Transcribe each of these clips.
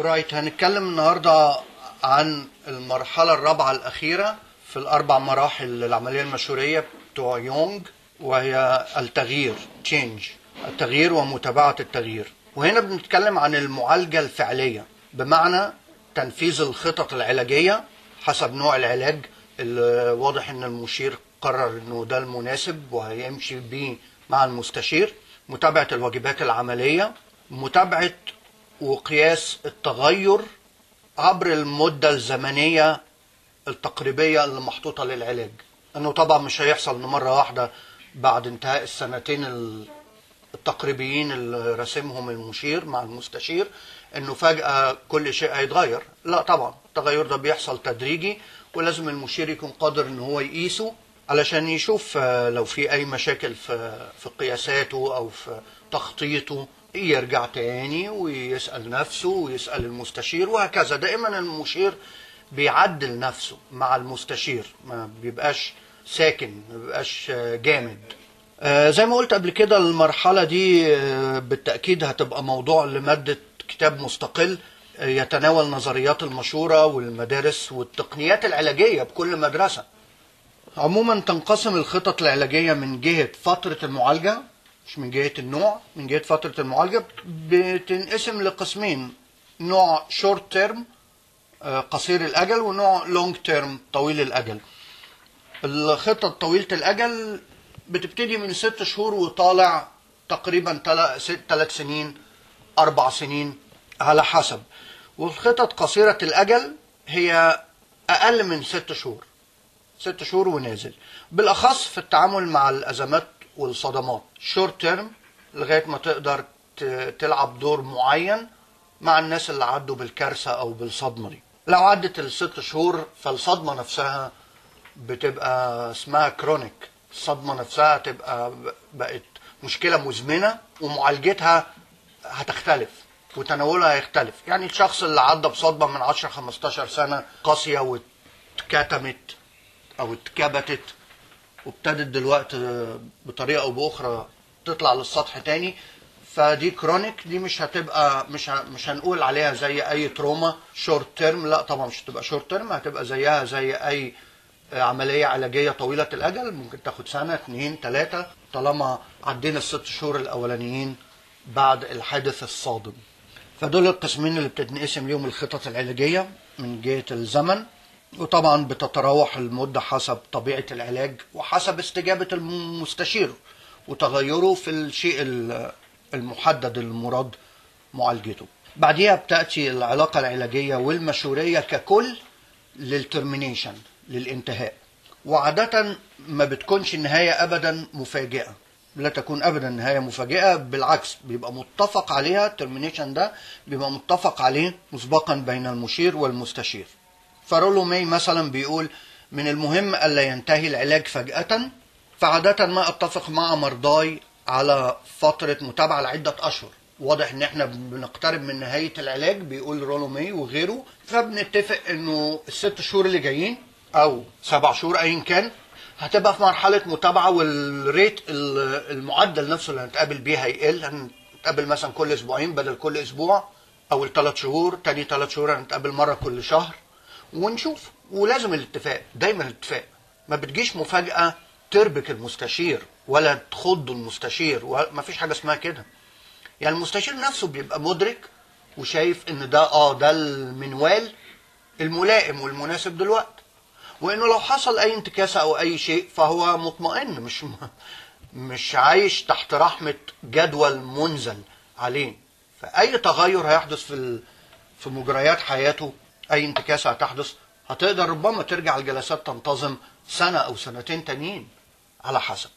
رايت هنتكلم النهارده عن المرحلة الرابعة الأخيرة في الأربع مراحل العملية المشورية بتوع يونغ وهي التغيير تشينج التغيير ومتابعة التغيير وهنا بنتكلم عن المعالجة الفعلية بمعنى تنفيذ الخطط العلاجية حسب نوع العلاج اللي واضح ان المشير قرر انه ده المناسب وهيمشي بيه مع المستشير متابعة الواجبات العملية متابعة وقياس التغير عبر المدة الزمنية التقريبية اللي محطوطة للعلاج انه طبعا مش هيحصل إن مرة واحدة بعد انتهاء السنتين ال- التقريبيين اللي راسمهم المشير مع المستشير انه فجأة كل شيء هيتغير لا طبعا التغير ده بيحصل تدريجي ولازم المشير يكون قادر ان هو يقيسه علشان يشوف آه، لو في اي مشاكل في في قياساته او في تخطيطه يرجع تاني ويسأل نفسه ويسأل المستشير وهكذا دائما المشير بيعدل نفسه مع المستشير ما بيبقاش ساكن ما بيبقاش آه، جامد آه، زي ما قلت قبل كده المرحلة دي آه، بالتأكيد هتبقى موضوع لمادة كتاب مستقل آه، يتناول نظريات المشورة والمدارس والتقنيات العلاجية بكل مدرسة عموما تنقسم الخطط العلاجية من جهة فترة المعالجة مش من جهة النوع من جهة فترة المعالجة بتنقسم لقسمين نوع شورت تيرم قصير الأجل ونوع لونج تيرم طويل الأجل الخطة طويلة الأجل بتبتدي من ست شهور وطالع تقريبا ثلاث سنين أربع سنين على حسب والخطط قصيرة الأجل هي أقل من ست شهور ست شهور ونازل بالأخص في التعامل مع الأزمات والصدمات شورت تيرم لغاية ما تقدر ت- تلعب دور معين مع الناس اللي عدوا بالكارثة أو بالصدمة دي لو عدت الست شهور فالصدمة نفسها بتبقى اسمها كرونيك الصدمة نفسها تبقى ب- بقت مشكلة مزمنة ومعالجتها هتختلف وتناولها هيختلف يعني الشخص اللي عدى بصدمة من 10 15 سنة قاسية واتكتمت او اتكبتت وابتدت دلوقتي بطريقه او باخرى تطلع للسطح تاني فدي كرونيك دي مش هتبقى مش ه- مش هنقول عليها زي اي تروما شورت تيرم لا طبعا مش هتبقى شورت تيرم هتبقى زيها زي اي عمليه علاجيه طويله الاجل ممكن تاخد سنه اتنين تلاته طالما عدينا الست شهور الاولانيين بعد الحادث الصادم فدول القسمين اللي بتتنقسم ليهم الخطط العلاجيه من جهه الزمن وطبعا بتتراوح المدة حسب طبيعة العلاج وحسب استجابة المستشير وتغيره في الشيء ال- المحدد المراد معالجته بعديها بتأتي العلاقة العلاجية والمشورية ككل للترمينيشن للانتهاء وعادة ما بتكونش النهاية أبدا مفاجئة لا تكون أبدا نهاية مفاجئة بالعكس بيبقى متفق عليها الترمينيشن ده بيبقى متفق عليه مسبقا بين المشير والمستشير فرولو ماي مثلا بيقول من المهم ألا ينتهي العلاج فجأة فعادة ما أتفق مع مرضاي على فترة متابعة لعدة أشهر واضح ان احنا بنقترب من نهاية العلاج بيقول رولو ماي وغيره فبنتفق انه الست شهور اللي جايين او سبع شهور ايا كان هتبقى في مرحلة متابعة والريت ال- المعدل نفسه اللي هنتقابل بيه هيقل هنتقابل مثلا كل اسبوعين بدل كل اسبوع اول ثلاث شهور تاني ثلاث شهور هنتقابل مرة كل شهر ونشوف ولازم الاتفاق دايما الاتفاق ما بتجيش مفاجأة تربك المستشير ولا تخض المستشير ما فيش حاجة اسمها كده يعني المستشير نفسه بيبقى مدرك وشايف ان ده اه ده المنوال الملائم والمناسب دلوقتي وانه لو حصل اي انتكاسة او اي شيء فهو مطمئن مش مش عايش تحت رحمة جدول منزل عليه فاي تغير هيحدث في ال... في مجريات حياته اي انتكاسة هتحدث هتقدر ربما ترجع الجلسات تنتظم سنة او سنتين تانيين على حسب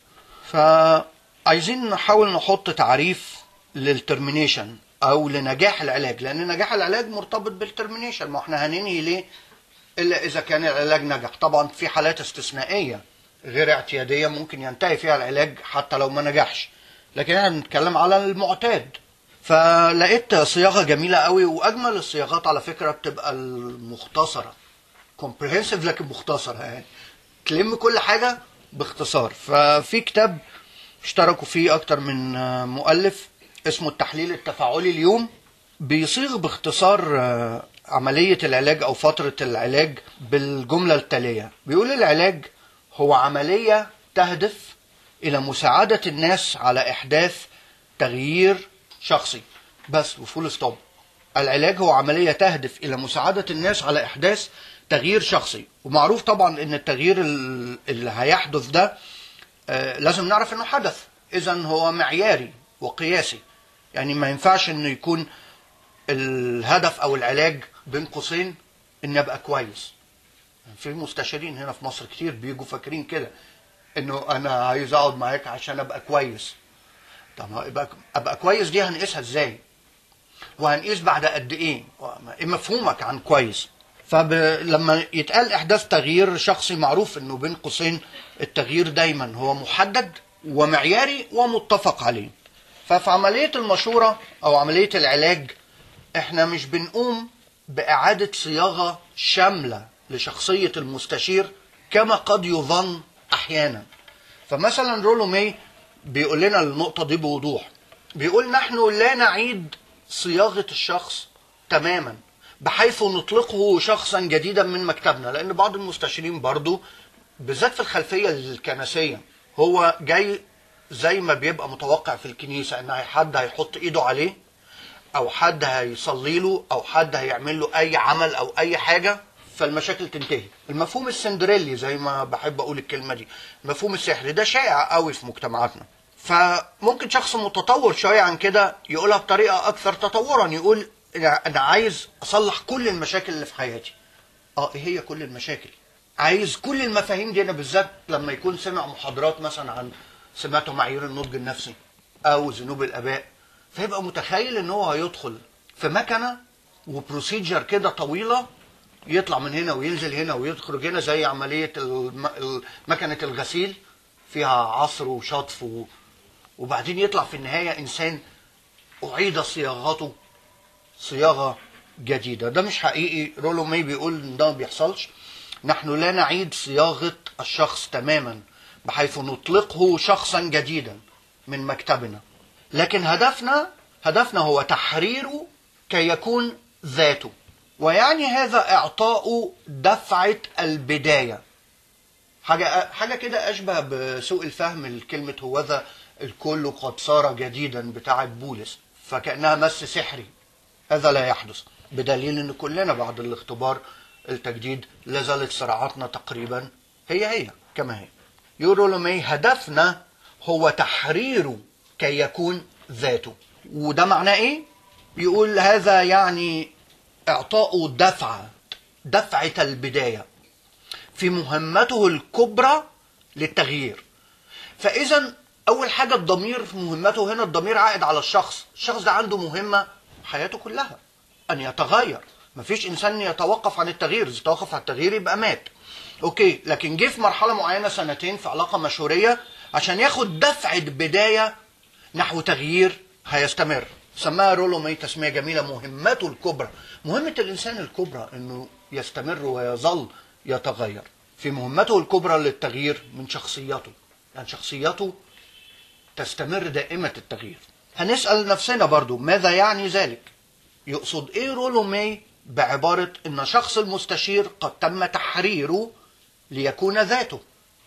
فعايزين نحاول نحط تعريف للترمينيشن او لنجاح العلاج لان نجاح العلاج مرتبط بالترمينيشن ما احنا هننهي ليه الا اذا كان العلاج نجح طبعا في حالات استثنائيه غير اعتياديه ممكن ينتهي فيها العلاج حتى لو ما نجحش لكن احنا بنتكلم على المعتاد فلقيت صياغه جميله قوي واجمل الصياغات على فكره بتبقى المختصره كومبريهنسيف لكن مختصره يعني تلم كل حاجه باختصار ففي كتاب اشتركوا فيه اكتر من مؤلف اسمه التحليل التفاعلي اليوم بيصيغ باختصار آه، عملية العلاج أو فترة العلاج بالجملة التالية بيقول العلاج هو عملية تهدف إلى مساعدة الناس على إحداث تغيير شخصي بس وفول ستوب العلاج هو عملية تهدف إلى مساعدة الناس على إحداث تغيير شخصي ومعروف طبعا إن التغيير ال- اللي هيحدث ده آه، لازم نعرف إنه حدث إذا هو معياري وقياسي يعني ما ينفعش إنه يكون الهدف أو العلاج بين قوسين إني أبقى كويس في مستشارين هنا في مصر كتير بيجوا فاكرين كده إنه أنا عايز أقعد معاك عشان أبقى كويس طب ما ابقى ابقى كويس دي هنقيسها ازاي وهنقيس بعد قد ايه ايه مفهومك عن كويس فلما يتقال احداث تغيير شخصي معروف انه بين قوسين التغيير دايما هو محدد ومعياري ومتفق عليه ففي عملية المشورة او عملية العلاج احنا مش بنقوم باعادة صياغة شاملة لشخصية المستشير كما قد يظن احيانا فمثلا رولو ماي بيقول لنا النقطة دي بوضوح بيقول نحن لا نعيد صياغة الشخص تماما بحيث نطلقه شخصا جديدا من مكتبنا لأن بعض المستشارين برضو بالذات في الخلفية الكنسية هو جاي زي ما بيبقى متوقع في الكنيسة ان حد هيحط ايده عليه او حد هيصلي له او حد هيعمل له اي عمل او اي حاجه فالمشاكل تنتهي المفهوم السندريلي زي ما بحب اقول الكلمه دي المفهوم السحري ده شائع قوي في مجتمعاتنا فممكن شخص متطور شويه عن كده يقولها بطريقه اكثر تطورا يقول انا عايز اصلح كل المشاكل اللي في حياتي اه ايه هي كل المشاكل عايز كل المفاهيم دي انا بالذات لما يكون سمع محاضرات مثلا عن سمعته معايير النضج النفسي او ذنوب الاباء فيبقى متخيل ان هو هيدخل في مكنه وبروسيجر كده طويله يطلع من هنا وينزل هنا ويخرج هنا زي عمليه الم... ال- مكنه الغسيل فيها عصر وشطف و... وبعدين يطلع في النهايه انسان اعيد صياغته صياغه جديده ده مش حقيقي رولو ماي بيقول ان ده ما بيحصلش نحن لا نعيد صياغه الشخص تماما بحيث نطلقه شخصا جديدا من مكتبنا لكن هدفنا هدفنا هو تحريره كي يكون ذاته ويعني هذا اعطاء دفعه البدايه حاجه حاجه كده اشبه بسوء الفهم الكلمه هوذا الكل قد صار جديدا بتاعه بولس فكانها مس سحري هذا لا يحدث بدليل ان كلنا بعد الاختبار التجديد لا زالت صراعاتنا تقريبا هي هي كما هي يورولومي هدفنا هو تحريره كي يكون ذاته وده معناه ايه يقول هذا يعني اعطاء دفعه دفعه البدايه في مهمته الكبرى للتغيير فاذا اول حاجه الضمير في مهمته هنا الضمير عائد على الشخص الشخص ده عنده مهمه حياته كلها ان يتغير مفيش انسان يتوقف عن التغيير اذا توقف عن التغيير يبقى مات اوكي لكن جه في مرحله معينه سنتين في علاقه مشوريه عشان ياخد دفعه بدايه نحو تغيير هيستمر سماها رولو مي تسميه جميله مهمته الكبرى مهمه الانسان الكبرى انه يستمر ويظل يتغير في مهمته الكبرى للتغيير من شخصيته يعني شخصيته تستمر دائمة التغيير هنسأل نفسنا برضو ماذا يعني ذلك يقصد ايه رولو ماي بعبارة ان شخص المستشير قد تم تحريره ليكون ذاته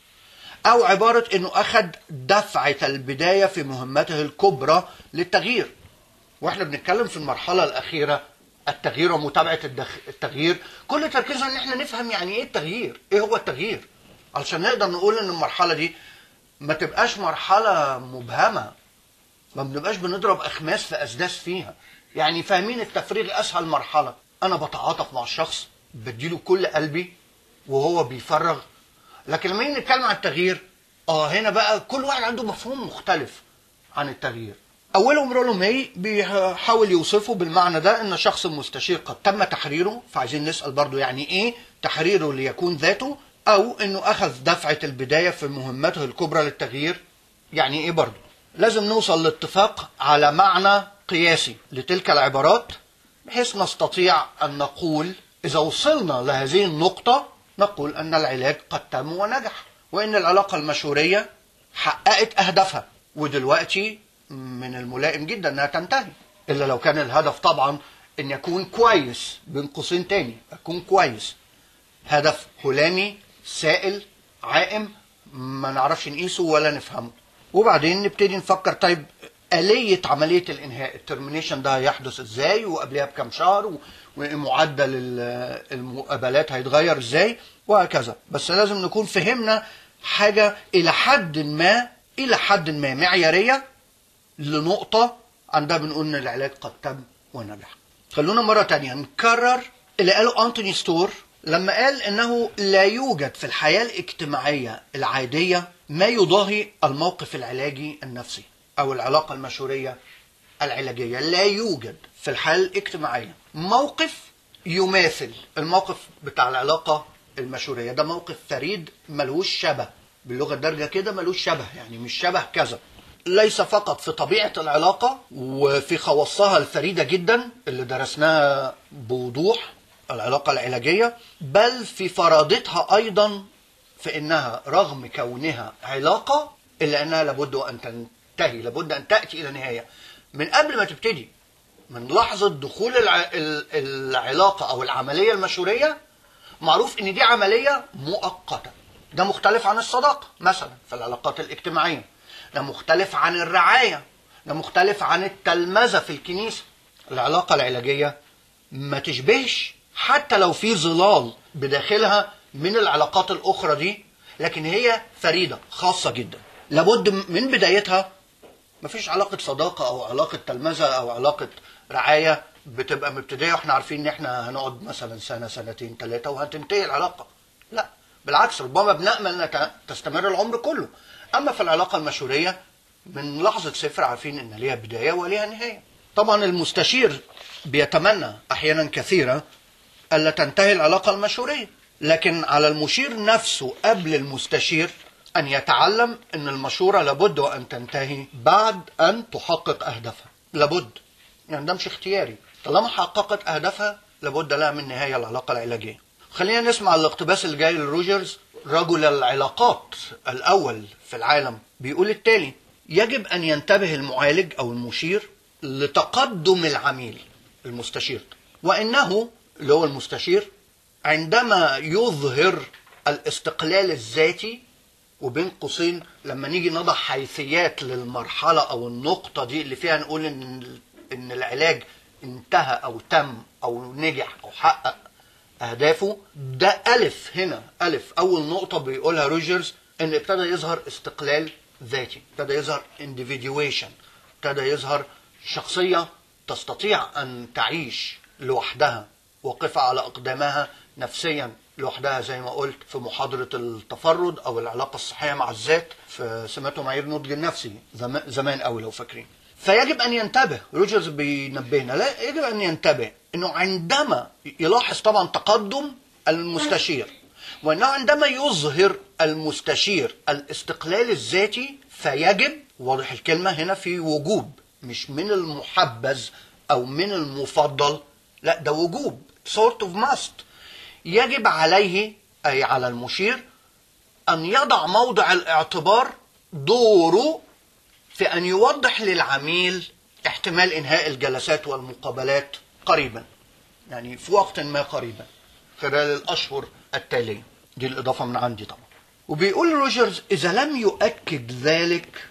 او عبارة انه اخذ دفعة البداية في مهمته الكبرى للتغيير واحنا بنتكلم في المرحلة الاخيرة التغيير ومتابعة الدخ... التغيير كل تركيزنا ان احنا نفهم يعني ايه التغيير ايه هو التغيير علشان نقدر نقول ان المرحلة دي ما تبقاش مرحلة مبهمة ما بنبقاش بنضرب أخماس في أسداس فيها يعني فاهمين التفريغ أسهل مرحلة أنا بتعاطف مع الشخص بديله كل قلبي وهو بيفرغ لكن لما نيجي نتكلم عن التغيير اه هنا بقى كل واحد عنده مفهوم مختلف عن التغيير اولهم رولو ماي بيحاول يوصفه بالمعنى ده ان الشخص المستشير قد تم تحريره فعايزين نسال برضو يعني ايه تحريره ليكون ذاته او انه اخذ دفعه البدايه في مهمته الكبرى للتغيير يعني ايه برضو لازم نوصل لاتفاق على معنى قياسي لتلك العبارات بحيث نستطيع ان نقول اذا وصلنا لهذه النقطه نقول ان العلاج قد تم ونجح وان العلاقه المشوريه حققت اهدافها ودلوقتي من الملائم جدا انها تنتهي الا لو كان الهدف طبعا ان يكون كويس بين قوسين تاني اكون كويس هدف هلامي سائل عائم ما نعرفش نقيسه ولا نفهمه وبعدين نبتدي نفكر طيب آلية عملية الإنهاء الترمينيشن ده هيحدث إزاي وقبلها بكام شهر و- ومعدل ال- المقابلات هيتغير إزاي وهكذا بس لازم نكون فهمنا حاجة إلى حد ما إلى حد ما معيارية لنقطة عندها بنقول إن العلاج قد تم ونجح خلونا مرة تانية نكرر اللي قاله أنتوني ستور لما قال إنه لا يوجد في الحياة الاجتماعية العادية ما يضاهي الموقف العلاجي النفسي أو العلاقة المشورية العلاجية لا يوجد في الحياة الاجتماعية موقف يماثل الموقف بتاع العلاقة المشورية ده موقف فريد ملوش شبه باللغة الدارجة كده ملوش شبه يعني مش شبه كذا ليس فقط في طبيعة العلاقة وفي خواصها الفريدة جدا اللي درسناها بوضوح العلاقة العلاجية بل في فرادتها أيضا في انها رغم كونها علاقه الا انها لابد ان تنتهي لابد ان تاتي الى نهايه من قبل ما تبتدي من لحظه دخول الع... ال- العلاقه او العمليه المشوريه معروف ان دي عمليه مؤقته ده مختلف عن الصداقه مثلا في العلاقات الاجتماعيه ده مختلف عن الرعايه ده مختلف عن التلمذه في الكنيسه العلاقه العلاجيه ما تشبهش حتى لو في ظلال بداخلها من العلاقات الأخرى دي لكن هي فريدة خاصة جدا لابد من بدايتها مفيش علاقة صداقة أو علاقة تلمذة أو علاقة رعاية بتبقى مبتدئة واحنا عارفين ان احنا هنقعد مثلا سنة سنتين ثلاثة وهتنتهي العلاقة لا بالعكس ربما بنأمل انها تستمر العمر كله اما في العلاقة المشورية من لحظة صفر عارفين ان ليها بداية وليها نهاية طبعا المستشير بيتمنى احيانا كثيرة الا تنتهي العلاقة المشورية لكن على المشير نفسه قبل المستشير ان يتعلم ان المشورة لابد وان تنتهي بعد ان تحقق اهدافها لابد يعني ده مش اختياري طالما حققت اهدافها لابد لها من نهاية العلاقة العلاجية خلينا نسمع الاقتباس اللي جاي لروجرز رجل العلاقات الاول في العالم بيقول التالي يجب ان ينتبه المعالج او المشير لتقدم العميل المستشير وانه اللي هو المستشير عندما يظهر الاستقلال الذاتي وبين قوسين لما نيجي نضع حيثيات للمرحلة أو النقطة دي اللي فيها نقول إن إن العلاج انتهى أو تم أو نجح أو حقق أهدافه ده ألف هنا ألف أول نقطة بيقولها روجرز إن ابتدى يظهر استقلال ذاتي ابتدى يظهر individuation ابتدى يظهر شخصية تستطيع أن تعيش لوحدها واقفة على أقدامها نفسيا لوحدها زي ما قلت في محاضرة التفرد أو العلاقة الصحية مع الذات في سماته معايير النضج النفسي زم- زمان أوي لو فاكرين فيجب أن ينتبه روجرز بينبهنا لا يجب أن ينتبه أنه عندما يلاحظ طبعا تقدم المستشير وأنه عندما يظهر المستشير الاستقلال الذاتي فيجب واضح الكلمة هنا في وجوب مش من المحبذ أو من المفضل لا ده وجوب sort of must يجب عليه أي على المشير أن يضع موضع الاعتبار دوره في أن يوضح للعميل احتمال إنهاء الجلسات والمقابلات قريبا يعني في وقت ما قريبا خلال الأشهر التالية دي الإضافة من عندي طبعا وبيقول روجرز إذا لم يؤكد ذلك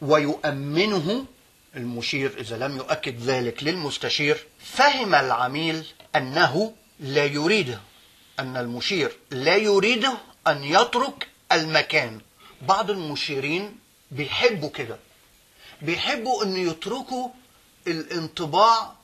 ويؤمنه المشير إذا لم يؤكد ذلك للمستشير فهم العميل أنه لا يريده أن المشير لا يريده أن يترك المكان بعض المشيرين بيحبوا كده بيحبوا أن يتركوا الانطباع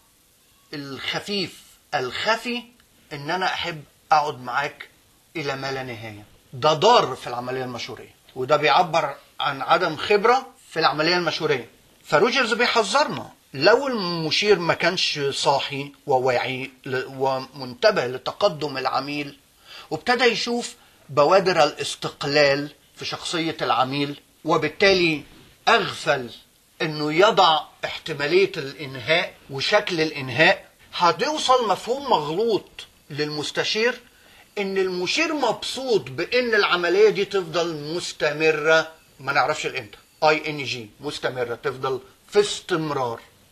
الخفيف الخفي ان انا احب اقعد معاك الى ما لا نهايه ده ضار في العمليه المشوريه وده بيعبر عن عدم خبره في العمليه المشوريه فروجرز بيحذرنا لو المشير ما كانش صاحي وواعي ل- ومنتبه لتقدم العميل وابتدى يشوف بوادر الاستقلال في شخصيه العميل وبالتالي اغفل انه يضع احتماليه الانهاء وشكل الانهاء هتوصل مفهوم مغلوط للمستشير ان المشير مبسوط بان العمليه دي تفضل مستمره ما نعرفش الامتى اي ان جي مستمره تفضل في استمرار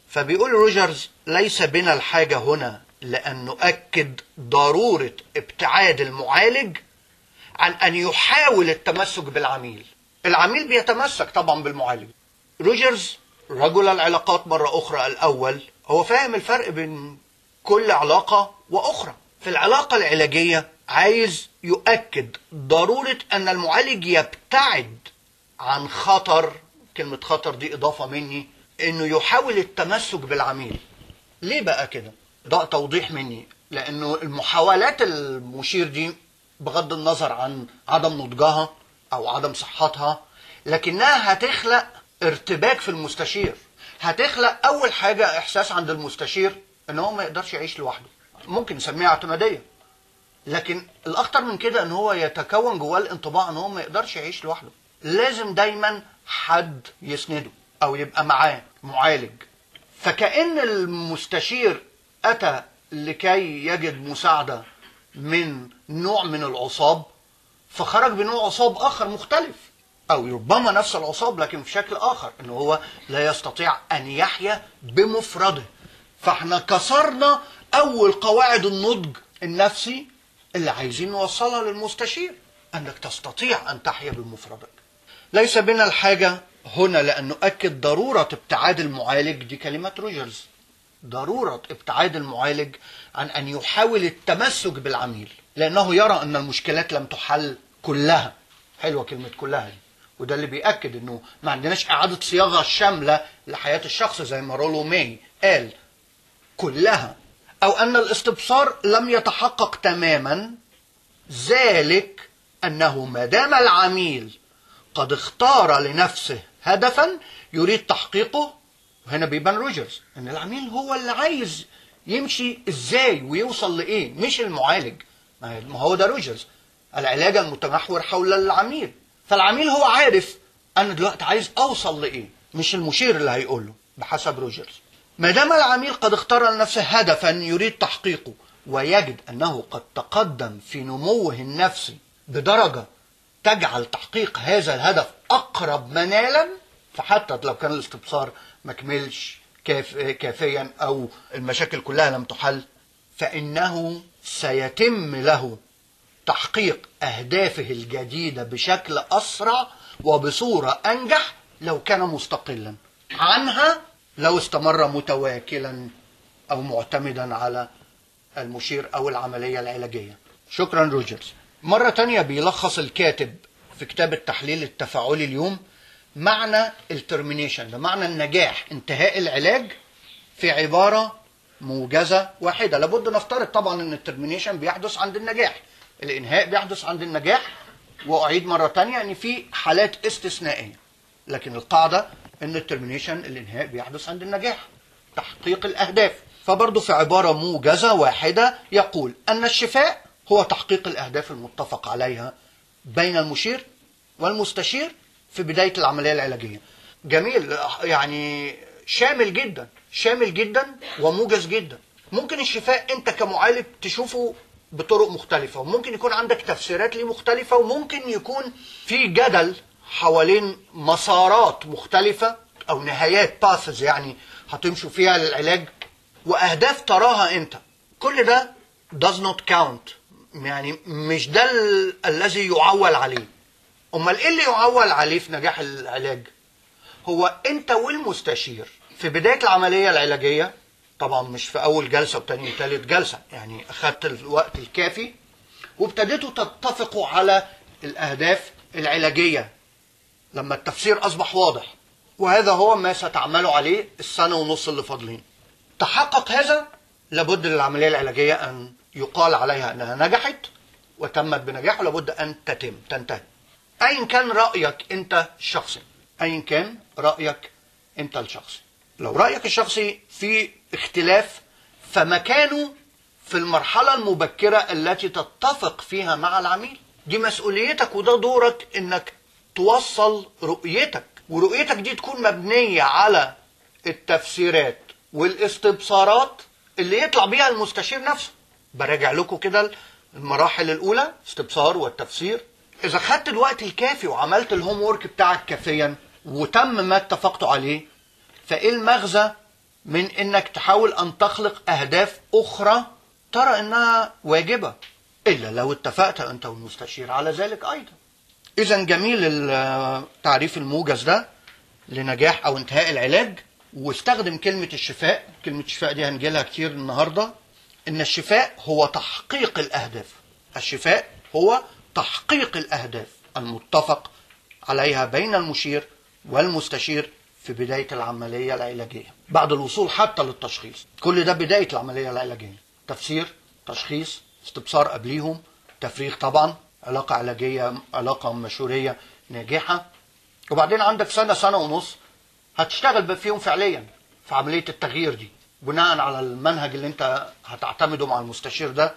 فبيقول روجرز ليس بنا الحاجة هنا لأن نؤكد ضرورة ابتعاد المعالج عن أن يحاول التمسك بالعميل العميل بيتمسك طبعا بالمعالج روجرز رجل العلاقات مرة أخرى الأول هو فاهم الفرق بين كل علاقة وأخرى في العلاقة العلاجية عايز يؤكد ضرورة أن المعالج يبتعد عن خطر كلمة خطر دي إضافة مني إنه يحاول التمسك بالعميل ليه بقى كده؟ ده توضيح مني لأنه المحاولات المشير دي بغض النظر عن عدم نضجها أو عدم صحتها لكنها هتخلق ارتباك في المستشير هتخلق أول حاجة إحساس عند المستشير إن هو ما يقدرش يعيش لوحده ممكن نسميها اعتمادية لكن الأخطر من كده إن هو يتكون جواه الانطباع إن هو ما يقدرش يعيش لوحده لازم دايما حد يسنده أو يبقى معاه معالج فكأن المستشير أتى لكي يجد مساعدة من نوع من العصاب فخرج بنوع عصاب آخر مختلف أو ربما نفس العصاب لكن في شكل آخر إن هو لا يستطيع أن يحيا بمفرده فاحنا كسرنا أول قواعد النضج النفسي اللي عايزين نوصلها للمستشير أنك تستطيع أن تحيا بمفردك ليس بنا الحاجة هنا لأن نؤكد ضرورة ابتعاد المعالج دي كلمة روجرز ضرورة ابتعاد المعالج عن أن يحاول التمسك بالعميل لأنه يرى أن المشكلات لم تحل كلها حلوة كلمة كلها دي وده اللي بيأكد أنه ما عندناش إعادة صياغة شاملة لحياة الشخص زي ما رولو ماي قال كلها أو أن الاستبصار لم يتحقق تماما ذلك أنه ما دام العميل قد اختار لنفسه هدفا يريد تحقيقه وهنا بيبان روجرز ان العميل هو اللي عايز يمشي ازاي ويوصل لايه مش المعالج ما هو ده روجرز العلاج المتمحور حول العميل فالعميل هو عارف انا دلوقتي عايز اوصل لايه مش المشير اللي هيقول له بحسب روجرز ما دام العميل قد اختار لنفسه هدفا يريد تحقيقه ويجد انه قد تقدم في نموه النفسي بدرجه تجعل تحقيق هذا الهدف اقرب منالا فحتى لو كان الاستبصار ما كملش كاف كافيا او المشاكل كلها لم تحل فانه سيتم له تحقيق اهدافه الجديده بشكل اسرع وبصوره انجح لو كان مستقلا عنها لو استمر متواكلا او معتمدا على المشير او العمليه العلاجيه شكرا روجرز مره تانية بيلخص الكاتب في كتاب التحليل التفاعلي اليوم معنى الترمينيشن ده معنى النجاح انتهاء العلاج في عبارة موجزة واحدة لابد نفترض طبعا ان الترمينيشن بيحدث عند النجاح الانهاء بيحدث عند النجاح واعيد مرة تانية ان في حالات استثنائية لكن القاعدة ان الترمينيشن الانهاء بيحدث عند النجاح تحقيق الاهداف فبرضه في عبارة موجزة واحدة يقول ان الشفاء هو تحقيق الاهداف المتفق عليها بين المشير والمستشير في بداية العملية العلاجية جميل يعني شامل جدا شامل جدا وموجز جدا ممكن الشفاء انت كمعالج تشوفه بطرق مختلفة وممكن يكون عندك تفسيرات ليه مختلفة وممكن يكون في جدل حوالين مسارات مختلفة او نهايات باثز يعني هتمشوا فيها للعلاج واهداف تراها انت كل ده does not count يعني مش ده ال- الذي يعول عليه امال ايه اللي يعول عليه في نجاح العلاج هو انت والمستشير في بدايه العمليه العلاجيه طبعا مش في اول جلسه وتاني وتالت جلسه يعني اخدت الوقت الكافي وابتديتوا تتفقوا على الاهداف العلاجيه لما التفسير اصبح واضح وهذا هو ما ستعملوا عليه السنه ونص اللي فاضلين تحقق هذا لابد للعمليه العلاجيه ان يقال عليها انها نجحت وتمت بنجاح ولابد ان تتم تنتهي ايا كان رايك انت الشخصي ايا كان رايك انت الشخصي لو رايك الشخصي في اختلاف فمكانه في المرحله المبكره التي تتفق فيها مع العميل دي مسؤوليتك وده دورك انك توصل رؤيتك ورؤيتك دي تكون مبنيه على التفسيرات والاستبصارات اللي يطلع بيها المستشير نفسه براجع لكم كده المراحل الاولى استبصار والتفسير اذا خدت الوقت الكافي وعملت الهوم وورك بتاعك كافيا وتم ما اتفقتوا عليه فايه المغزى من انك تحاول ان تخلق اهداف اخرى ترى انها واجبة الا لو اتفقت انت والمستشير على ذلك ايضا اذا جميل التعريف الموجز ده لنجاح او انتهاء العلاج واستخدم كلمة الشفاء كلمة الشفاء دي هنجيلها كتير النهاردة ان الشفاء هو تحقيق الاهداف الشفاء هو تحقيق الاهداف المتفق عليها بين المشير والمستشير في بداية العملية العلاجية بعد الوصول حتى للتشخيص كل ده بداية العملية العلاجية تفسير تشخيص استبصار قبليهم تفريغ طبعا علاقة علاجية علاقة مشورية ناجحة وبعدين عندك سنة سنة ونص هتشتغل فيهم فعليا في عملية التغيير دي بناء على المنهج اللي انت هتعتمده مع المستشير ده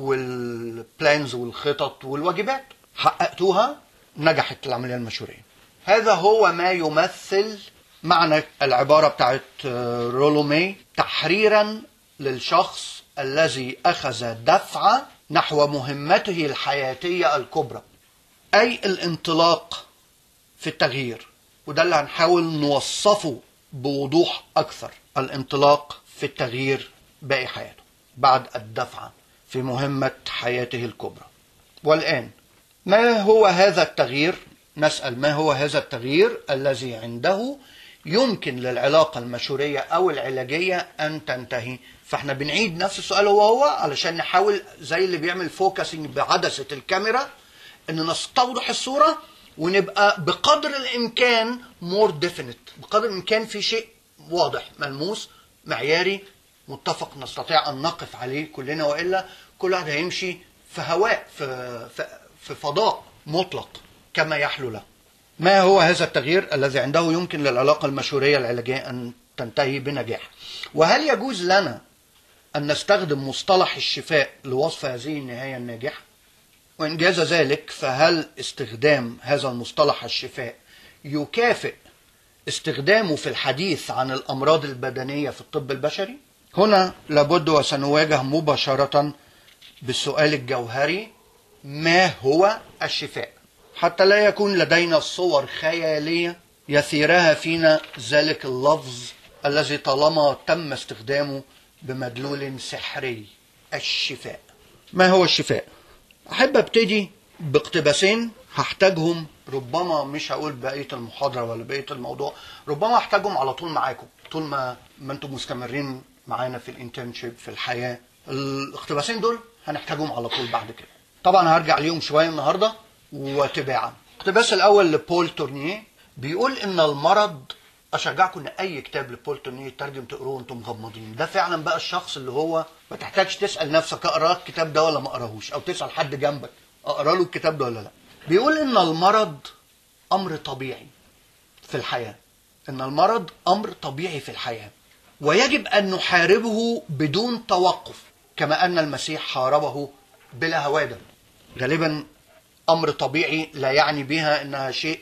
والبلانز والخطط والواجبات حققتوها نجحت العملية المشورية هذا هو ما يمثل معنى العبارة بتاعت رولومي تحريرا للشخص الذي أخذ دفعة نحو مهمته الحياتية الكبرى أي الانطلاق في التغيير وده اللي هنحاول نوصفه بوضوح أكثر الانطلاق في التغيير باقي حياته بعد الدفعة في مهمة حياته الكبرى والآن ما هو هذا التغيير نسأل ما هو هذا التغيير الذي عنده يمكن للعلاقة المشورية أو العلاجية أن تنتهي فاحنا بنعيد نفس السؤال هو هو علشان نحاول زي اللي بيعمل فوكسنج بعدسة الكاميرا ان نستوضح الصورة ونبقى بقدر الامكان مور ديفينيت بقدر الامكان في شيء واضح ملموس معياري متفق نستطيع ان نقف عليه كلنا والا كل واحد هيمشي في هواء في في, في فضاء مطلق كما يحلو له. ما هو هذا التغيير الذي عنده يمكن للعلاقه المشوريه العلاجيه ان تنتهي بنجاح؟ وهل يجوز لنا ان نستخدم مصطلح الشفاء لوصف هذه النهايه الناجحه؟ وإن جاز ذلك فهل استخدام هذا المصطلح الشفاء يكافئ استخدامه في الحديث عن الأمراض البدنية في الطب البشري؟ هنا لابد وسنواجه مباشرة بالسؤال الجوهري ما هو الشفاء؟ حتى لا يكون لدينا صور خيالية يثيرها فينا ذلك اللفظ الذي طالما تم استخدامه بمدلول سحري الشفاء. ما هو الشفاء؟ احب ابتدي باقتباسين هحتاجهم ربما مش هقول بقيه المحاضره ولا بقيه الموضوع ربما احتاجهم على طول معاكم طول ما ما انتم مستمرين معانا في الانترنشيب في الحياه الاقتباسين دول هنحتاجهم على طول بعد كده طبعا هرجع ليهم شويه النهارده وتباعا الاقتباس الاول لبول تورنيه بيقول ان المرض اشجعكم ان اي كتاب لبول تورنيه يترجم تقروه وانتم مغمضين ده فعلا بقى الشخص اللي هو ما تحتاجش تسال نفسك اقرا الكتاب ده ولا ما اقراهوش او تسال حد جنبك اقرا له الكتاب ده ولا لا بيقول ان المرض امر طبيعي في الحياه ان المرض امر طبيعي في الحياه ويجب ان نحاربه بدون توقف كما ان المسيح حاربه بلا هواده غالبا امر طبيعي لا يعني بها انها شيء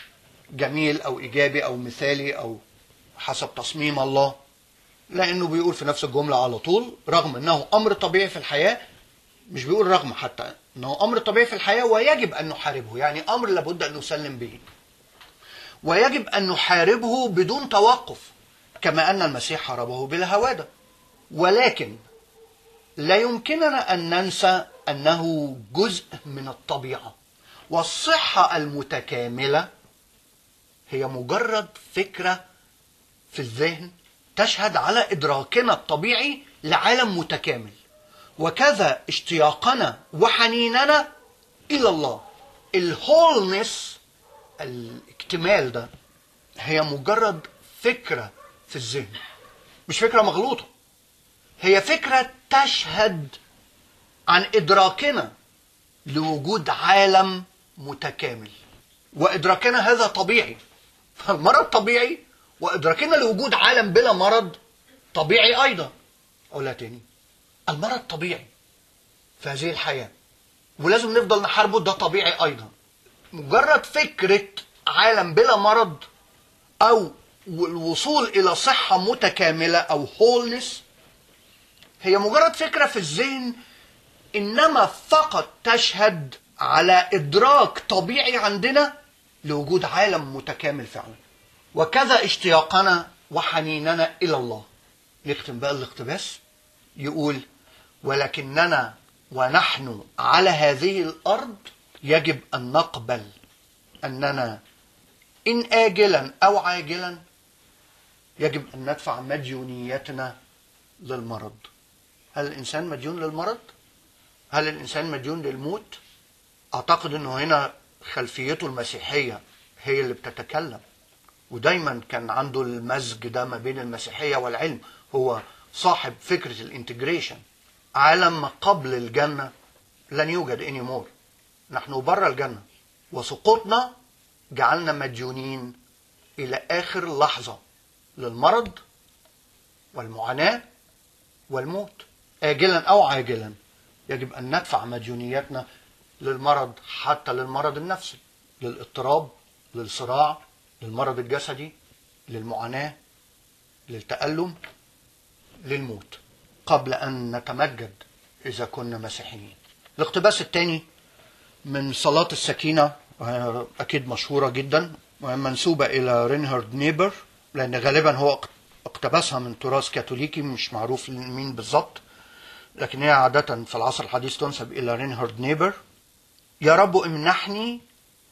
جميل او ايجابي او مثالي او حسب تصميم الله لانه بيقول في نفس الجمله على طول رغم انه امر طبيعي في الحياه مش بيقول رغم حتى انه امر طبيعي في الحياه ويجب ان نحاربه يعني امر لابد ان نسلم به ويجب ان نحاربه بدون توقف كما ان المسيح حاربه بلا هواده ولكن لا يمكننا ان ننسى انه جزء من الطبيعه والصحه المتكامله هي مجرد فكره في الذهن تشهد على ادراكنا الطبيعي لعالم متكامل وكذا اشتياقنا وحنيننا الى الله الهولنس الاكتمال ده هي مجرد فكره في الذهن مش فكره مغلوطه هي فكره تشهد عن ادراكنا لوجود عالم متكامل وادراكنا هذا طبيعي فالمرض طبيعي وادراكنا لوجود عالم بلا مرض طبيعي ايضا اقولها تاني المرض طبيعي في هذه الحياه ولازم نفضل نحاربه ده طبيعي ايضا مجرد فكره عالم بلا مرض او الوصول الى صحه متكامله او هولنس هي مجرد فكره في الذهن انما فقط تشهد على ادراك طبيعي عندنا لوجود عالم متكامل فعلا وكذا اشتياقنا وحنيننا الى الله نختم بقى الاقتباس يقول ولكننا ونحن على هذه الارض يجب ان نقبل اننا ان اجلا او عاجلا يجب ان ندفع مديونيتنا للمرض هل الانسان مديون للمرض هل الانسان مديون للموت اعتقد انه هنا خلفيته المسيحيه هي اللي بتتكلم ودايما كان عنده المزج ده ما بين المسيحيه والعلم هو صاحب فكره الانتجريشن عالم ما قبل الجنه لن يوجد اني مور نحن بره الجنه وسقوطنا جعلنا مديونين الى اخر لحظه للمرض والمعاناه والموت اجلا او عاجلا يجب ان ندفع مديونيتنا للمرض حتى للمرض النفسي للاضطراب للصراع للمرض الجسدي للمعاناه للتالم للموت قبل ان نتمجد اذا كنا مسيحيين الاقتباس الثاني من صلاة السكينة وهي أكيد مشهورة جدا ومنسوبة إلى رينهارد نيبر لأن غالبا هو اقتبسها من تراث كاثوليكي مش معروف مين بالظبط لكن هي عادة في العصر الحديث تنسب إلى رينهارد نيبر يا رب امنحني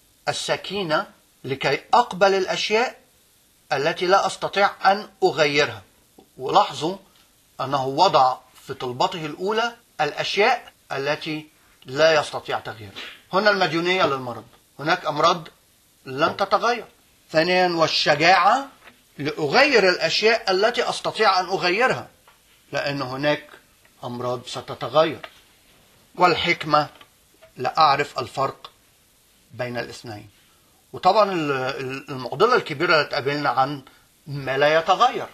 السكينة لكي أقبل الأشياء التي لا أستطيع أن أغيرها ولاحظوا أنه وضع في طلبته الأولى الأشياء التي لا يستطيع تغييرها هنا المديونية للمرض هناك أمراض لن تتغير ثانيا والشجاعة لأغير الأشياء التي أستطيع أن أغيرها لأن هناك أمراض ستتغير والحكمة لأعرف الفرق بين الاثنين وطبعا المعضلة الكبيرة اللي تقابلنا عن ما لا يتغير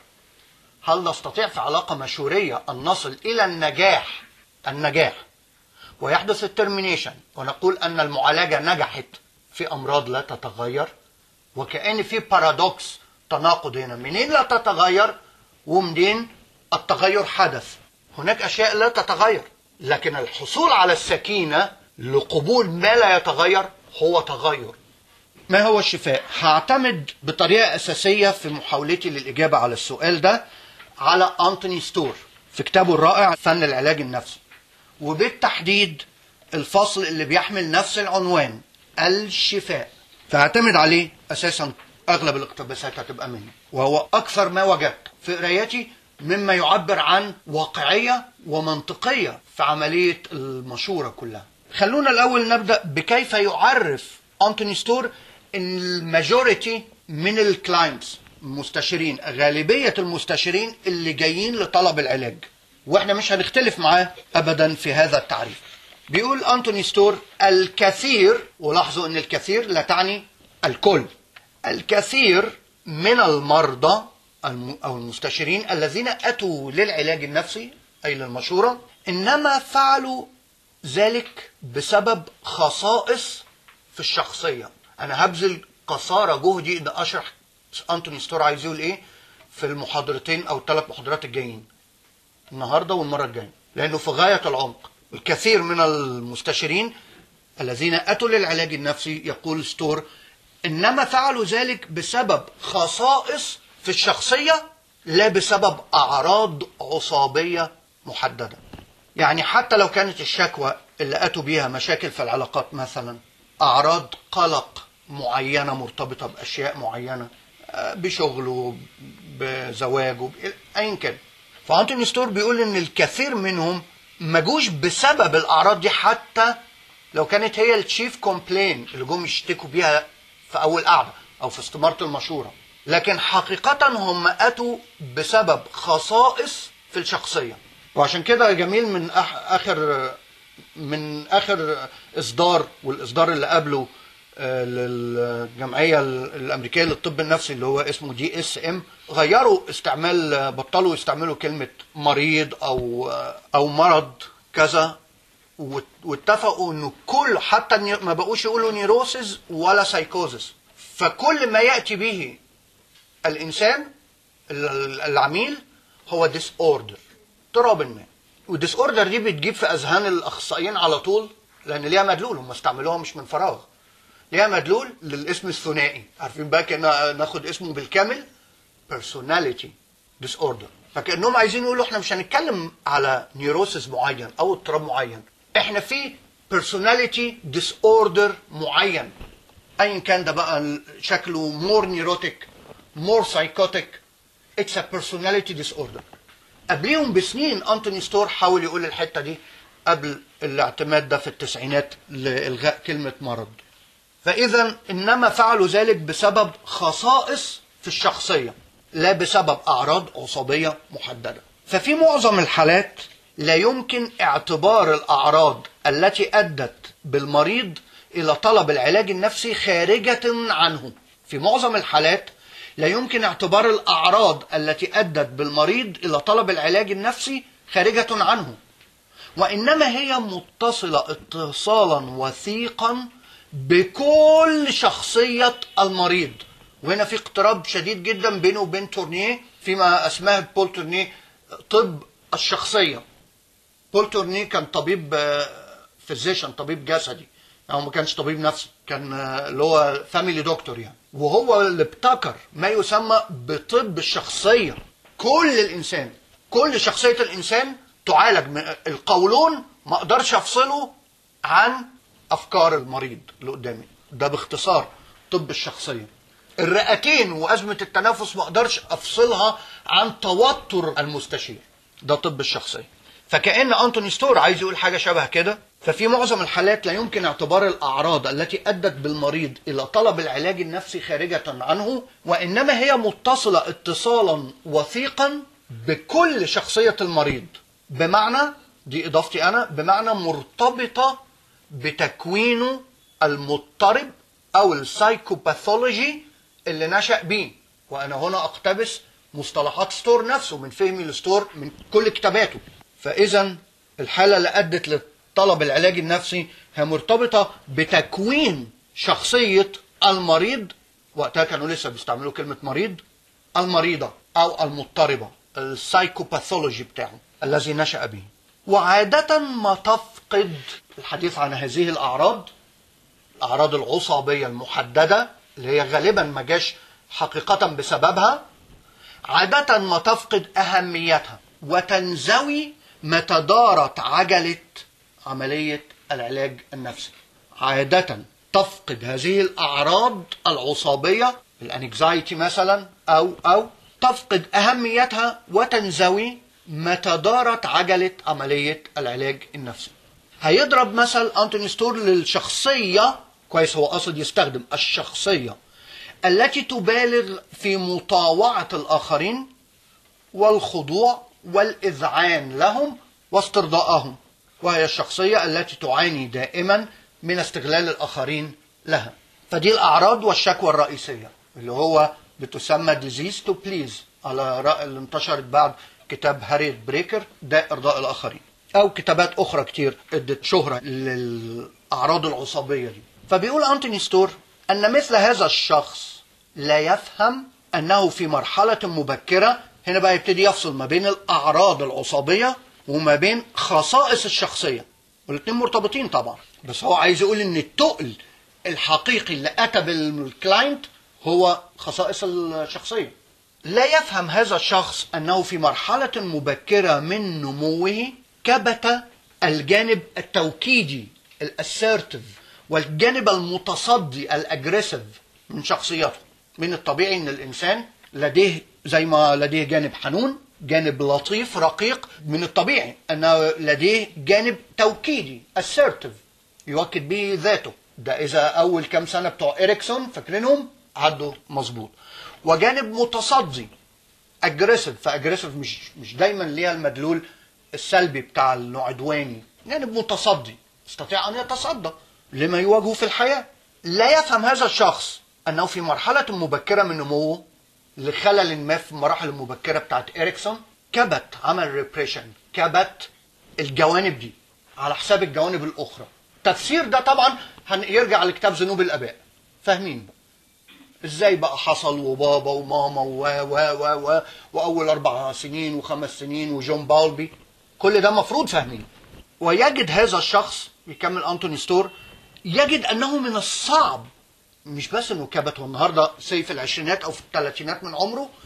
هل نستطيع في علاقة مشورية أن نصل إلى النجاح النجاح ويحدث الترمينيشن ونقول أن المعالجة نجحت في أمراض لا تتغير وكأن في بارادوكس تناقض هنا منين لا تتغير ومنين التغير حدث هناك أشياء لا تتغير لكن الحصول على السكينة لقبول ما لا يتغير هو تغير ما هو الشفاء؟ هعتمد بطريقة أساسية في محاولتي للإجابة على السؤال ده على أنتوني ستور في كتابه الرائع فن العلاج النفسي وبالتحديد الفصل اللي بيحمل نفس العنوان الشفاء فاعتمد عليه أساسا أغلب الاقتباسات هتبقى منه وهو أكثر ما وجدت في قرايتي مما يعبر عن واقعية ومنطقية في عملية المشورة كلها خلونا الأول نبدأ بكيف يعرف أنتوني ستور إن الماجوريتي من الكلاينتس المستشارين غالبية المستشارين اللي جايين لطلب العلاج واحنا مش هنختلف معاه ابدا في هذا التعريف بيقول انتوني ستور الكثير ولاحظوا ان الكثير لا تعني الكل الكثير من المرضى او المستشارين الذين اتوا للعلاج النفسي اي للمشوره انما فعلوا ذلك بسبب خصائص في الشخصيه انا هبذل قصارى جهدي ان اشرح انتوني ستور عايز يقول ايه في المحاضرتين او الثلاث محاضرات الجايين النهارده والمره الجايه لانه في غايه العمق الكثير من المستشارين الذين اتوا للعلاج النفسي يقول ستور انما فعلوا ذلك بسبب خصائص في الشخصيه لا بسبب اعراض عصابيه محدده يعني حتى لو كانت الشكوى اللي اتوا بيها مشاكل في العلاقات مثلا اعراض قلق معينه مرتبطه باشياء معينه بشغله بزواجه ايا كان فانتوني ستور بيقول ان الكثير منهم ما جوش بسبب الاعراض دي حتى لو كانت هي التشيف كومبلين اللي جم يشتكوا بيها في اول قعده او في استماره المشوره لكن حقيقه هم اتوا بسبب خصائص في الشخصيه وعشان كده جميل من اخر من اخر اصدار والاصدار اللي قبله للجمعيه الامريكيه للطب النفسي اللي هو اسمه دي اس ام غيروا استعمال بطلوا يستعملوا كلمه مريض او او مرض كذا واتفقوا انه كل حتى ما بقوش يقولوا نيروسيس ولا سايكوزس فكل ما ياتي به الانسان العميل هو ديس اوردر اضطراب ما والديس اوردر دي بتجيب في اذهان الاخصائيين على طول لان ليها مدلول هم استعملوها مش من فراغ ليها مدلول للاسم الثنائي عارفين بقى كنا ناخد اسمه بالكامل personality disorder فكانهم عايزين يقولوا احنا مش هنتكلم على نيوروسيس معين او اضطراب معين احنا في personality disorder معين ايا كان ده بقى شكله مور نيروتيك مور سايكوتيك اتس ا personality disorder قبليهم بسنين انتوني ستور حاول يقول الحته دي قبل الاعتماد ده في التسعينات لالغاء كلمه مرض فاذا انما فعلوا ذلك بسبب خصائص في الشخصيه لا بسبب اعراض عصبيه محدده ففي معظم الحالات لا يمكن اعتبار الاعراض التي ادت بالمريض الى طلب العلاج النفسي خارجه عنه في معظم الحالات لا يمكن اعتبار الاعراض التي ادت بالمريض الى طلب العلاج النفسي خارجه عنه وانما هي متصله اتصالا وثيقا بكل شخصيه المريض وهنا في اقتراب شديد جدا بينه وبين تورنيه فيما اسماه بول تورنيه طب الشخصيه بول تورنيه كان طبيب فيزيشن طبيب جسدي هو ما كانش طبيب نفسي كان اللي هو فاميلي دكتور يعني وهو اللي ابتكر ما يسمى بطب الشخصيه كل الانسان كل شخصيه الانسان تعالج من القولون ما اقدرش افصله عن افكار المريض اللي قدامي ده باختصار طب الشخصيه الرئتين وازمه التنفس ما اقدرش افصلها عن توتر المستشير ده طب الشخصيه فكأن أنتوني ستور عايز يقول حاجة شبه كده ففي معظم الحالات لا يمكن اعتبار الأعراض التي أدت بالمريض إلى طلب العلاج النفسي خارجة عنه وإنما هي متصلة اتصالا وثيقا بكل شخصية المريض بمعنى دي إضافتي أنا بمعنى مرتبطة بتكوينه المضطرب أو السايكوباثولوجي اللي نشأ بيه وأنا هنا أقتبس مصطلحات ستور نفسه من فهمي لستور من كل كتاباته فإذا الحالة اللي أدت لطلب العلاج النفسي هي مرتبطة بتكوين شخصية المريض وقتها كانوا لسه بيستعملوا كلمة مريض المريضة أو المضطربة السايكوباثولوجي بتاعه الذي نشأ به وعادة ما تفقد الحديث عن هذه الأعراض الأعراض العصابية المحددة اللي هي غالبا ما جاش حقيقة بسببها عادة ما تفقد أهميتها وتنزوي متى دارت عجلة عملية العلاج النفسي عادة تفقد هذه الأعراض العصابية الانكزايتي مثلا أو أو تفقد أهميتها وتنزوي متى دارت عجلة عملية العلاج النفسي هيضرب مثل أنتوني ستور للشخصية كويس هو قصد يستخدم الشخصية التي تبالغ في مطاوعة الآخرين والخضوع والإذعان لهم واسترضائهم وهي الشخصية التي تعاني دائما من استغلال الآخرين لها فدي الأعراض والشكوى الرئيسية اللي هو بتسمى disease to please على رأي اللي انتشرت بعد كتاب هاريت بريكر ده إرضاء الآخرين أو كتابات أخرى كتير ادت شهرة للأعراض العصبية دي فبيقول أنتوني ستور أن مثل هذا الشخص لا يفهم أنه في مرحلة مبكرة هنا بقى يبتدي يفصل ما بين الأعراض العصبية وما بين خصائص الشخصية والاثنين مرتبطين طبعا بس هو عايز يقول ان التقل الحقيقي اللي اتى بالكلاينت هو خصائص الشخصية لا يفهم هذا الشخص انه في مرحلة مبكرة من نموه كبت الجانب التوكيدي الاسيرتيف والجانب المتصدي الاجريسيف من شخصيته من الطبيعي ان الانسان لديه زي ما لديه جانب حنون جانب لطيف رقيق من الطبيعي انه لديه جانب توكيدي assertive يؤكد به ذاته ده اذا اول كام سنه بتوع اريكسون فاكرينهم عدوا مظبوط وجانب متصدي اجريسيف فاجريسيف مش مش دايما ليها المدلول السلبي بتاع العدواني جانب متصدي يستطيع ان يتصدى لما يواجهه في الحياه لا يفهم هذا الشخص انه في مرحله مبكره من نموه لخلل ما في المراحل المبكره بتاعت اريكسون كبت عمل ريبريشن كبت الجوانب دي على حساب الجوانب الاخرى تفسير ده طبعا هنرجع لكتاب ذنوب الاباء فاهمين بقى ازاي بقى حصل وبابا وماما و و و و واول اربع سنين وخمس سنين وجون بالبي كل ده مفروض فاهمين ويجد هذا الشخص يكمل انتوني ستور يجد انه من الصعب مش بس انه كبت النهارده سي في العشرينات او في الثلاثينات من عمره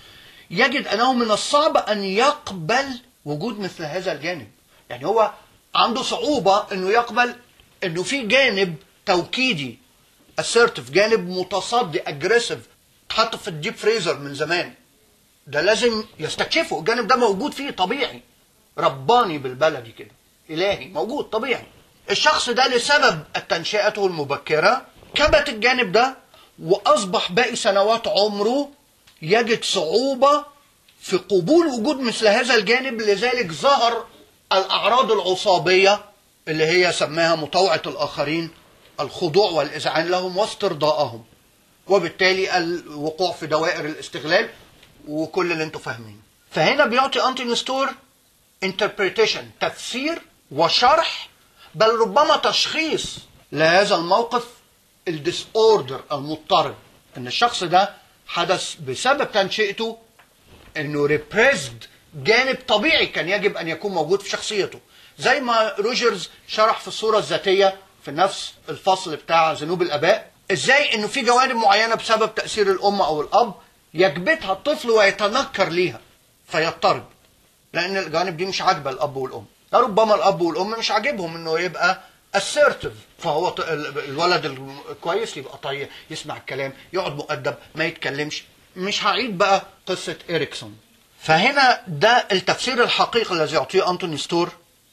يجد أنه من الصعب أن يقبل وجود مثل هذا الجانب يعني هو عنده صعوبة أنه يقبل أنه في جانب توكيدي assertive جانب متصدي aggressive اتحط في الديب فريزر من زمان ده لازم يستكشفه الجانب ده موجود فيه طبيعي رباني بالبلدي كده إلهي موجود طبيعي الشخص ده لسبب تنشئته المبكرة كبت الجانب ده وأصبح باقي سنوات عمره يجد صعوبة في قبول وجود مثل هذا الجانب لذلك ظهر الأعراض العصابية اللي هي سماها مطوعة الآخرين الخضوع والإذعان لهم واسترضاءهم وبالتالي الوقوع في دوائر الاستغلال وكل اللي انتم فاهمينه فهنا بيعطي أنتي نستور interpretation تفسير وشرح بل ربما تشخيص لهذا الموقف الديس اوردر المضطرب ان الشخص ده حدث بسبب تنشئته انه ريبريزد جانب طبيعي كان يجب ان يكون موجود في شخصيته زي ما روجرز شرح في الصوره الذاتيه في نفس الفصل بتاع ذنوب الاباء ازاي انه في جوانب معينه بسبب تاثير الام او الاب يكبتها الطفل ويتنكر ليها فيضطرب لان الجوانب دي مش عاجبه الاب والام ربما الاب والام مش عاجبهم انه يبقى assertive فهو ط- ال- الولد الكويس يبقى طيب يسمع الكلام يقعد مؤدب ما يتكلمش مش هعيد بقى قصة إريكسون فهنا ده التفسير الحقيقي الذي يعطيه أنتوني ستور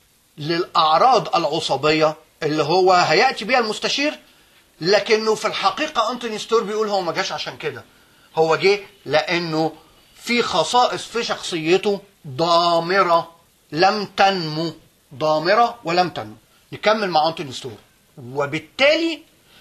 للأعراض العصبية اللي هو هيأتي بها المستشير لكنه في الحقيقة أنتوني ستور بيقول هو ما جاش عشان كده هو جه لأنه في خصائص في شخصيته ضامرة لم تنمو ضامرة ولم تنمو نكمل مع أنتوني ستور وبالتالي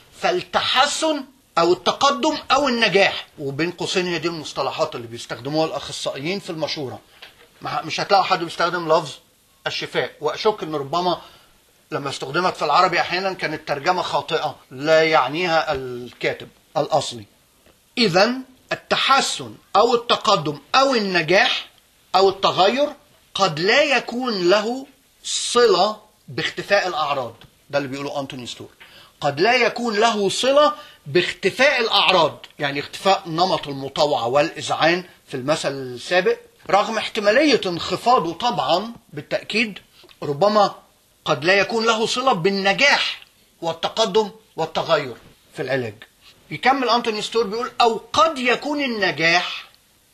فالتحسن أو التقدم أو النجاح وبين قوسين هي دي المصطلحات اللي بيستخدموها الأخصائيين في المشورة مع- مش هتلاقوا حد بيستخدم لفظ الشفاء وأشك أن ربما لما استخدمت في العربي أحيانا كانت ترجمة خاطئة لا يعنيها الكاتب الأصلي إذا التحسن أو التقدم أو النجاح أو التغير قد لا يكون له صلة باختفاء الأعراض ده اللي بيقوله أنتوني ستور قد لا يكون له صلة باختفاء الأعراض يعني اختفاء نمط المطاوعة والإذعان في المثل السابق رغم احتمالية انخفاضه طبعا بالتأكيد ربما قد لا يكون له صلة بالنجاح والتقدم والتغير في العلاج يكمل أنتوني ستور بيقول أو قد يكون النجاح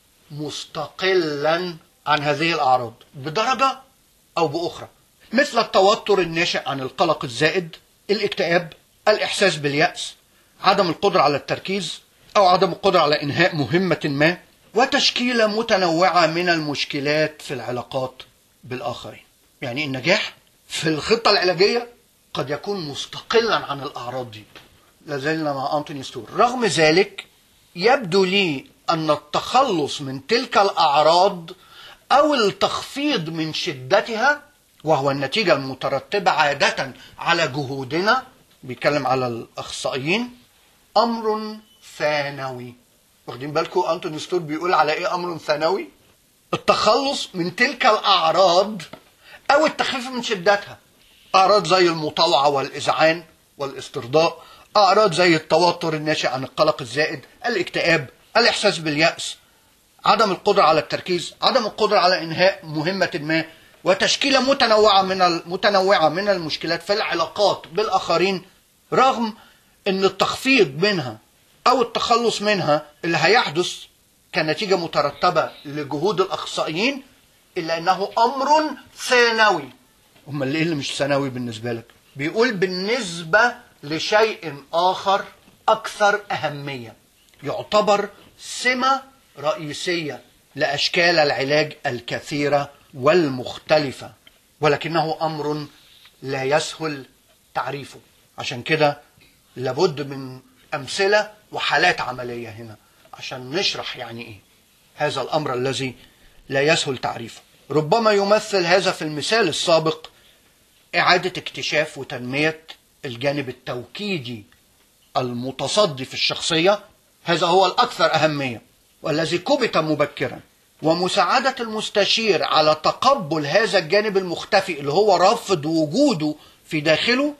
مستقلا عن هذه الأعراض بدرجة أو بأخرى مثل التوتر الناشئ عن القلق الزائد الاكتئاب الإحساس باليأس عدم القدرة على التركيز أو عدم القدرة على إنهاء مهمة ما وتشكيلة متنوعة من المشكلات في العلاقات بالآخرين يعني النجاح في الخطة العلاجية قد يكون مستقلا عن الأعراض دي لازلنا مع أنتوني ستور رغم ذلك يبدو لي أن التخلص من تلك الأعراض أو التخفيض من شدتها وهو النتيجة المترتبة عادة على جهودنا بيتكلم على الأخصائيين أمر ثانوي واخدين بالكم أنتوني ستور بيقول على إيه أمر ثانوي التخلص من تلك الأعراض أو التخفيف من شدتها أعراض زي المطاوعة والإذعان والاسترضاء أعراض زي التوتر الناشئ عن القلق الزائد الاكتئاب الإحساس باليأس عدم القدرة على التركيز عدم القدرة على إنهاء مهمة ما وتشكيلة متنوعة من المتنوعة من المشكلات في العلاقات بالآخرين رغم أن التخفيض منها أو التخلص منها اللي هيحدث كنتيجة مترتبة لجهود الأخصائيين إلا أنه أمر ثانوي أمال إيه اللي مش ثانوي بالنسبة لك بيقول بالنسبة لشيء آخر أكثر أهمية يعتبر سمة رئيسية لأشكال العلاج الكثيرة والمختلفة ولكنه أمر لا يسهل تعريفه عشان كده لابد من أمثلة وحالات عملية هنا عشان نشرح يعني إيه هذا الأمر الذي لا يسهل تعريفه ربما يمثل هذا في المثال السابق إعادة اكتشاف وتنمية الجانب التوكيدي المتصدي في الشخصية هذا هو الأكثر أهمية والذي كبت مبكرا ومساعدة المستشير على تقبل هذا الجانب المختفي اللي هو رفض وجوده في داخله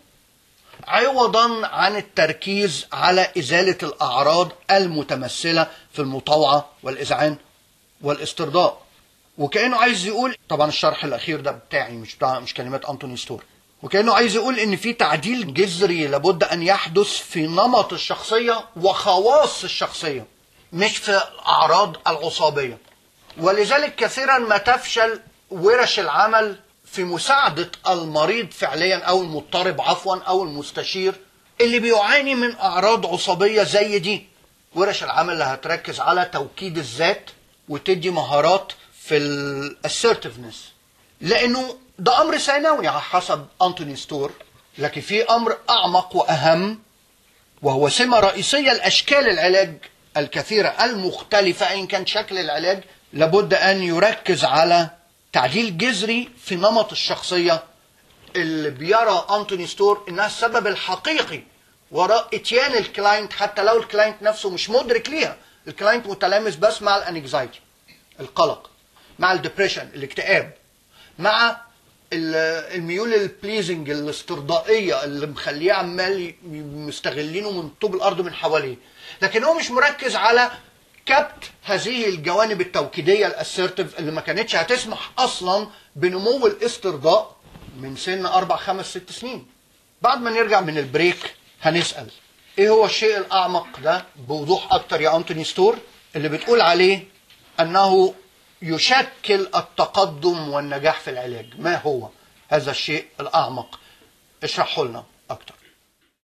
عوضا عن التركيز على إزالة الأعراض المتمثلة في المطاوعة والإذعان والاسترضاء وكانه عايز يقول طبعا الشرح الاخير ده بتاعي مش بتاع مش كلمات انتوني ستور وكانه عايز يقول ان في تعديل جذري لابد ان يحدث في نمط الشخصيه وخواص الشخصيه مش في الاعراض العصابيه ولذلك كثيرا ما تفشل ورش العمل في مساعده المريض فعليا او المضطرب عفوا او المستشير اللي بيعاني من اعراض عصبيه زي دي ورش العمل اللي هتركز على توكيد الذات وتدي مهارات في الاسيرتفنس لانه ده امر ثانوي على حسب انتوني ستور لكن في امر اعمق واهم وهو سمه رئيسيه لاشكال العلاج الكثيره المختلفه ايا كان شكل العلاج لابد ان يركز على تعديل جذري في نمط الشخصيه اللي بيرى انتوني ستور انها السبب الحقيقي وراء اتيان الكلاينت حتى لو الكلاينت نفسه مش مدرك ليها الكلاينت متلامس بس مع الانكزايتي القلق مع الدبريشن الاكتئاب مع ال- الميول البليزنج الاسترضائيه اللي مخليه عمال ي- مستغلينه من طوب الارض من حواليه لكن هو مش مركز على كبت هذه الجوانب التوكيديه الاسيرتيف اللي ما كانتش هتسمح اصلا بنمو الاسترضاء من سن اربع خمس ست سنين بعد ما نرجع من البريك هنسال ايه هو الشيء الاعمق ده بوضوح اكتر يا انتوني ستور اللي بتقول عليه انه يشكل التقدم والنجاح في العلاج ما هو هذا الشيء الاعمق اشرحه لنا اكتر